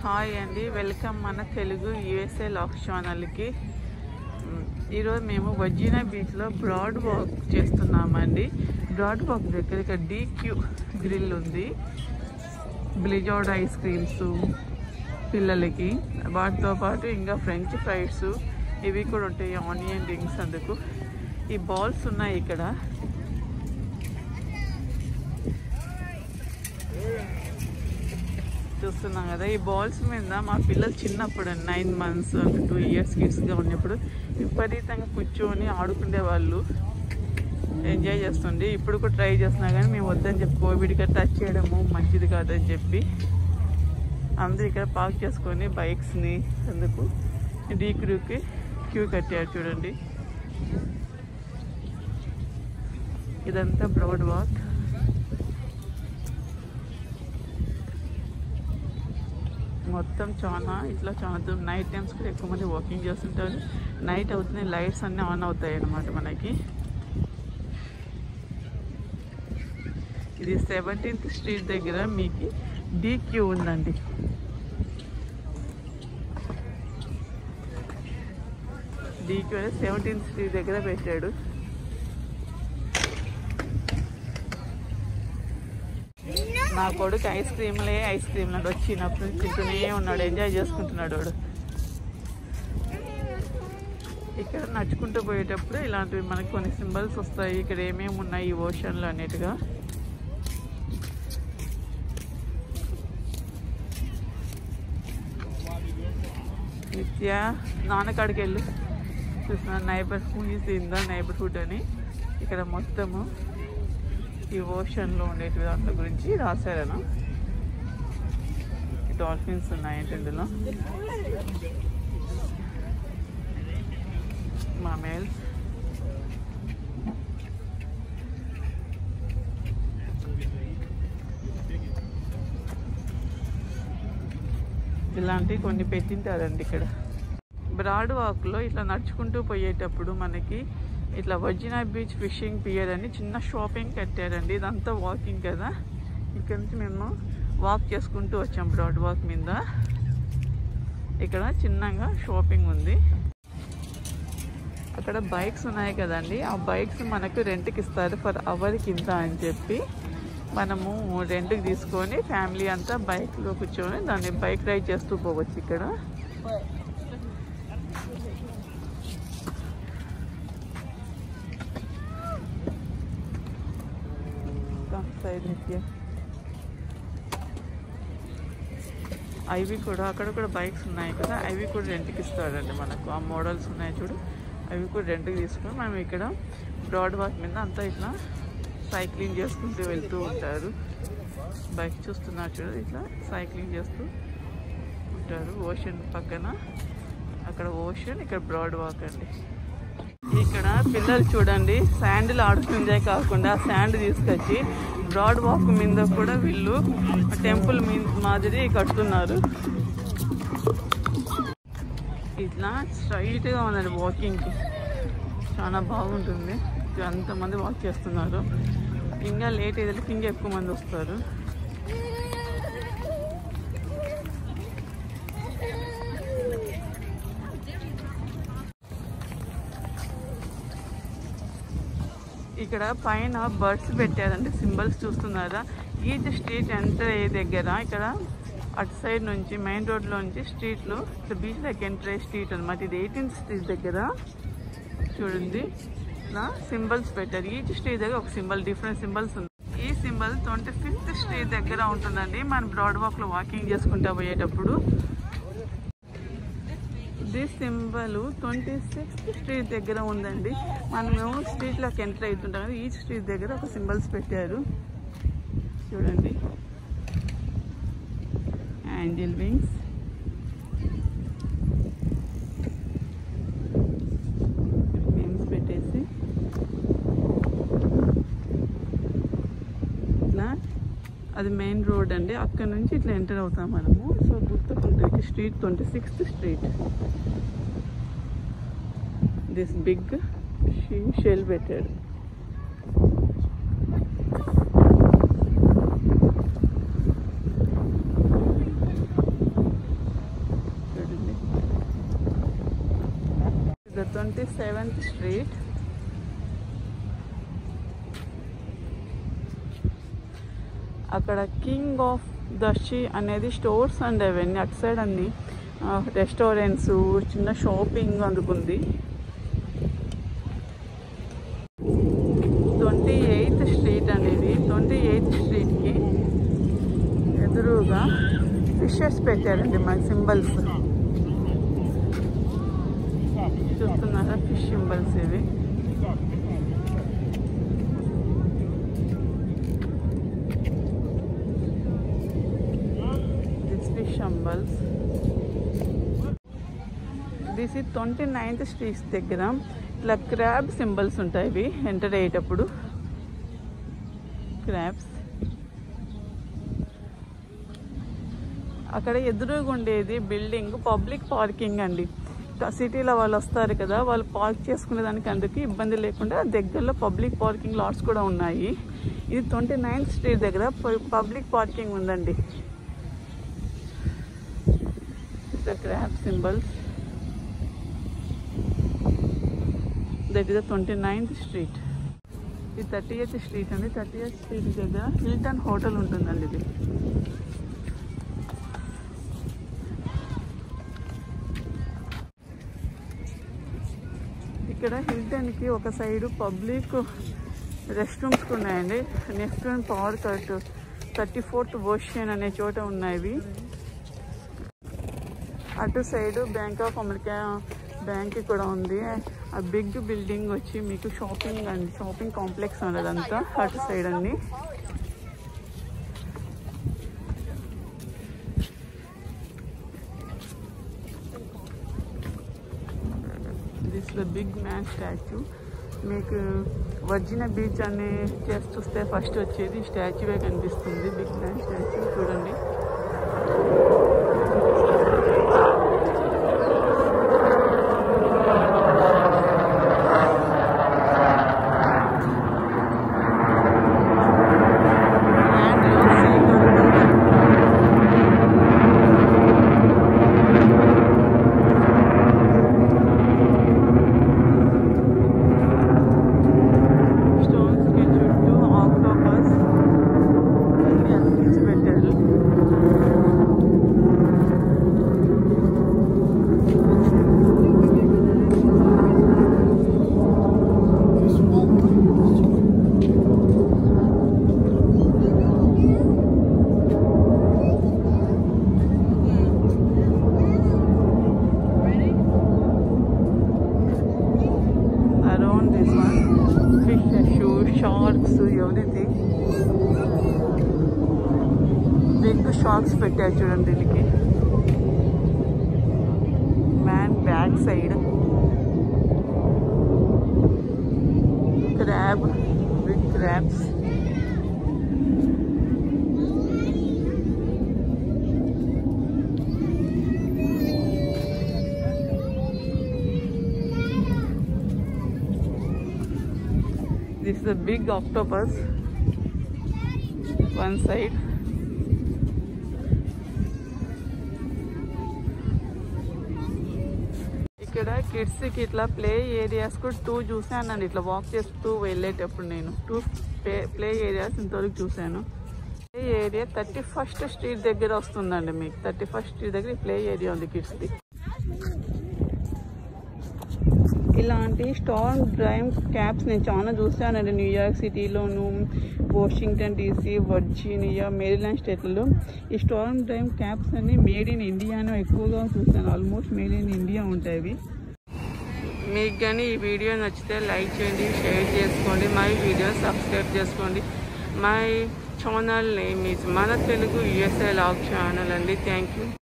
Hi అండి welcome మన Telugu USA lock ఛానల్కి మ్, ఈరోజు మేము వజీనా బీచ్లో బ్రాడ్ వాక్ చేస్తున్నామండి బ్రాడ్ వాక్ దగ్గర ఇక్కడ డీక్యూ గ్రిల్ ఉంది బ్లిజార్డ్ ఐస్ క్రీమ్స్ పిల్లలకి వాటితో పాటు ఇంకా ఫ్రెంచ్ ఫ్రైడ్స్ ఇవి కూడా ఉంటాయి ఆనియన్ రింగ్స్ అందుకు ఈ బాల్స్ ఉన్నాయి ఇక్కడ చూస్తున్నాం కదా ఈ బాల్స్ మీద మా పిల్లలు చిన్నప్పుడు నైన్ మంత్స్ టూ ఇయర్స్ కిడ్స్గా ఉన్నప్పుడు విపరీతంగా కూర్చొని ఆడుకునే వాళ్ళు ఎంజాయ్ చేస్తుండే ఇప్పుడు కూడా ట్రై చేస్తున్నా కానీ మేము వద్దని చెప్పి కోవిడ్గా టచ్ చేయడము మంచిది కాదని చెప్పి అందరూ ఇక్కడ పార్క్ చేసుకొని బైక్స్ని అందుకు డీ క్రూకి క్యూ కట్టారు చూడండి ఇదంతా బ్రౌడ్ వాక్ మొత్తం చాలా ఇట్లా చాలా దూరం నైట్ టైమ్స్ కూడా ఎక్కువ మంది వాకింగ్ చేస్తుంటారు నైట్ అవుతుంది లైట్స్ అన్నీ ఆన్ అవుతాయి అన్నమాట మనకి ఇది సెవెంటీన్త్ స్ట్రీట్ దగ్గర మీకు డీక్యూ ఉందండి డీక్యూ అనేది సెవెంటీన్త్ స్ట్రీట్ దగ్గర పెట్టాడు నా కొడుకు ఐస్ క్రీమ్లే ఐస్ క్రీమ్ లాంటి వచ్చినప్పుడు నుంచి తింటూనే ఉన్నాడు ఎంజాయ్ చేసుకుంటున్నాడు వాడు ఇక్కడ నడుచుకుంటూ పోయేటప్పుడు ఇలాంటివి మనకి కొన్ని సింబల్స్ వస్తాయి ఇక్కడ ఏమేమి ఉన్నాయి ఈ ఓషన్లో అన్నిటిగా నిత్య నాన్నకాడికి వెళ్ళు చూసిన neighbour who's in the neighbourhood అని ఇక్కడ మొత్తము ఈ ఓషన్లో ఉండేటి దాంట్లో గురించి రాశారను డాల్ఫిన్స్ ఉన్నాయంటే ఇందులో మామేల్స్ ఇలాంటివి కొన్ని పెట్టింటారండి ఇక్కడ బ్రాడ్ వాక్లో ఇట్లా నడుచుకుంటూ పోయేటప్పుడు మనకి ఇట్లా వజినా బీచ్ ఫిషింగ్ పియర్ అని చిన్న షాపింగ్ కట్టారండి ఇదంతా వాకింగ్ కదా ఇక్కడ నుంచి మేము వాక్ చేసుకుంటూ వచ్చాం బ్రాడ్ వాక్ మీద ఇక్కడ చిన్నగా షాపింగ్ ఉంది అక్కడ బైక్స్ ఉన్నాయి కదండి ఆ బైక్స్ మనకు రెంట్కి ఇస్తారు ఫర్ అవర్ కింద అని చెప్పి మనము రెంట్కి తీసుకొని ఫ్యామిలీ అంతా బైక్లో కూర్చొని దాన్ని బైక్ రైడ్ చేస్తూ పోవచ్చు ఇక్కడ సైడ్ నిత్య అవి కూడా అక్కడ కూడా బైక్స్ ఉన్నాయి కదా అవి కూడా రెంట్కి ఇస్తారండి మనకు ఆ మోడల్స్ ఉన్నాయి చూడు అవి కూడా రెంట్కి తీసుకొని మనం ఇక్కడ బ్రాడ్ వాక్ మీద అంతా ఇట్లా సైక్లింగ్ చేసుకుంటూ వెళ్తూ ఉంటారు బైక్ చూస్తున్నారు చూడు ఇట్లా సైక్లింగ్ చేస్తూ ఉంటారు ఓషన్ పక్కన అక్కడ ఓషన్ ఇక్కడ బ్రాడ్ వాక్ అండి ఇక్కడ పిల్లలు చూడండి శాండిల్ ఆడుతుందే కాకుండా శాండ్ తీసుకొచ్చి బ్రాడ్ వాక్ మీద కూడా వీళ్ళు టెంపుల్ మీ మాదిరి కడుతున్నారు ఇట్లా స్ట్రైట్గా ఉందండి వాకింగ్కి చాలా బాగుంటుంది అంతమంది వాక్ చేస్తున్నారు ఇంకా లేట్ అయితే ఇంకా ఎక్కువ మంది వస్తారు ఇక్కడ పైన బర్డ్స్ పెట్టారంటే సింబల్స్ చూస్తున్నారా ఈచ్ స్ట్రీట్ ఎంటర్ అయ్యే దగ్గర ఇక్కడ అటు సైడ్ నుంచి మెయిన్ రోడ్లో నుంచి స్ట్రీట్లో ఇక్కడ బీచ్ లైక్ ఎంటర్ అయ్యే స్ట్రీట్ అనమాట ఇది ఎయిటీన్త్ స్ట్రీట్ దగ్గర చూడండి ఇలా సింబల్స్ పెట్టారు ఈచ్ స్ట్రీట్ దగ్గర ఒక సింబల్ డిఫరెంట్ సింబల్స్ ఉంది ఈ సింబల్ ట్వంటీ ఫిఫ్త్ స్ట్రీట్ దగ్గర ఉంటుందండి మనం బ్రాడ్ వాక్లో వాకింగ్ చేసుకుంటా పోయేటప్పుడు this symbol twenty sixth street దగ్గర ఉందండి మనము స్ట్రీట్లోకి ఎంటర్ అవుతుంటాం కదా ఈ స్ట్రీట్ దగ్గర ఒక సింబల్స్ పెట్టారు చూడండి యాంజిల్ వింగ్స్ నేమ్స్ పెట్టేసి ఇట్లా అది మెయిన్ రోడ్ అండి అక్కడ నుంచి ఇట్లా ఎంటర్ అవుతాం మనము సో గుర్తుకుంటుంది street twenty sixth street this big shell పెట్టాడు ట్వంటీ సెవెంత్ స్ట్రీట్ అక్కడ కింగ్ ఆఫ్ దర్శి అనేది స్టోర్స్ అండ్ అవన్నీ అటు సైడ్ అన్ని రెస్టారెంట్స్ చిన్న షాపింగ్ అందుకుంది ట్వంటీ ఎయిత్ స్ట్రీట్ అనేది ట్వంటీ ఎయిత్ స్ట్రీట్కి ఎదురుగా ఫిషెస్ పెట్టారండి మన సింబల్స్ చూస్తున్నారా ఫిష్ సింబల్స్ ఇవి దిస్ ఫిష్ సింబల్స్ దిస్ ఈ ట్వంటీ నైన్త్ స్ట్రీట్స్ దగ్గర ఇట్లా క్రాబ్ సింబల్స్ ఉంటాయి ఇవి ఎంటర్ అయ్యేటప్పుడు క్రాబ్స్ అక్కడ ఎదురుగా ఉండేది బిల్డింగ్ పబ్లిక్ పార్కింగ్ అండి సిటీలో వాళ్ళు వస్తారు కదా వాళ్ళు పార్క్ చేసుకునే దానికి అందుకు ఇబ్బంది లేకుండా దగ్గరలో పబ్లిక్ పార్కింగ్ లాట్స్ కూడా ఉన్నాయి ఇది ట్వంటీ నైన్త్ స్ట్రీట్ దగ్గర పబ్లిక్ పార్కింగ్ ఉందండి crab symbols that is the twenty ninth street ఇది థర్టీ ఎయిత్ స్ట్రీట్ అండి థర్టీ ఎయిత్ స్ట్రీట్ దగ్గర హిల్టన్ హోటల్ ఉంటుందండి ఇది ఇక్కడ హిల్టన్కి ఒక సైడు పబ్లిక్ రెస్ట్ రూమ్స్ ఉన్నాయండి నెఫ్టూన్ పార్క్ అటు థర్టీ ఫోర్త్ ఓషియన్ అనే చోట ఉన్నాయి అటు side Bank of America bank కూడా ఉంది ఆ బిగ్ బిల్డింగ్ వచ్చి మీకు షాపింగ్ అండి షాపింగ్ కాంప్లెక్స్ ఉన్నదంతా అటు సైడ్ అండి this the big man statue మీకు వర్జిన బీచ్ అని చేసి చూస్తే ఫస్ట్ వచ్చేది స్టాచ్యూవే కనిపిస్తుంది బిగ్ మ్యాన్ స్టాచ్యూ చూడండి స్టోన్స్ కి చుట్టూ ఆక్టోపస్ అన్ని అతికించి పెట్టారు around this one fish shoe sharks everything big sharks పెట్టారు చూడండి దీనికి man back side crab big crabs This is a big octopus. One side. ఇక్కడ కిడ్స్కి ఇట్లా ప్లే ఏరియాస్ కూడా టూ చూసానండి ఇట్లా వాక్ చేస్తూ వెళ్ళేటప్పుడు నేను టూ ప్లే ప్లే ఏరియాస్ ఇంతవరకు చూశాను play area thirty first street దగ్గర వస్తుందండి మీకు థర్టీ ఫస్ట్ స్ట్రీట్ దగ్గర ప్లే ఏరియా ఉంది కిడ్స్ది ఇలాంటి స్టార్మ్ డ్రైవ్ క్యాప్స్ నేను చాలా చూసానండి New York సిటీలోను Washington DC Virginia Maryland స్టేట్లలో ఈ స్టార్మ్ డ్రైవ్ క్యాప్స్ అన్ని మేడ్ ఇన్ ఇండియాను ఎక్కువగా చూసాను ఆల్మోస్ట్ మేడ్ ఇన్ ఇండియా ఉంటాయి మీకు కానీ ఈ వీడియో నచ్చితే లైక్ చేయండి షేర్ చేసుకోండి మై వీడియో సబ్స్క్రైబ్ చేసుకోండి మై ఛానల్ నేమ్ ఈజ్ మన తెలుగు యుఎస్ఏ లాగ్ ఛానల్ అండి థ్యాంక్ యూ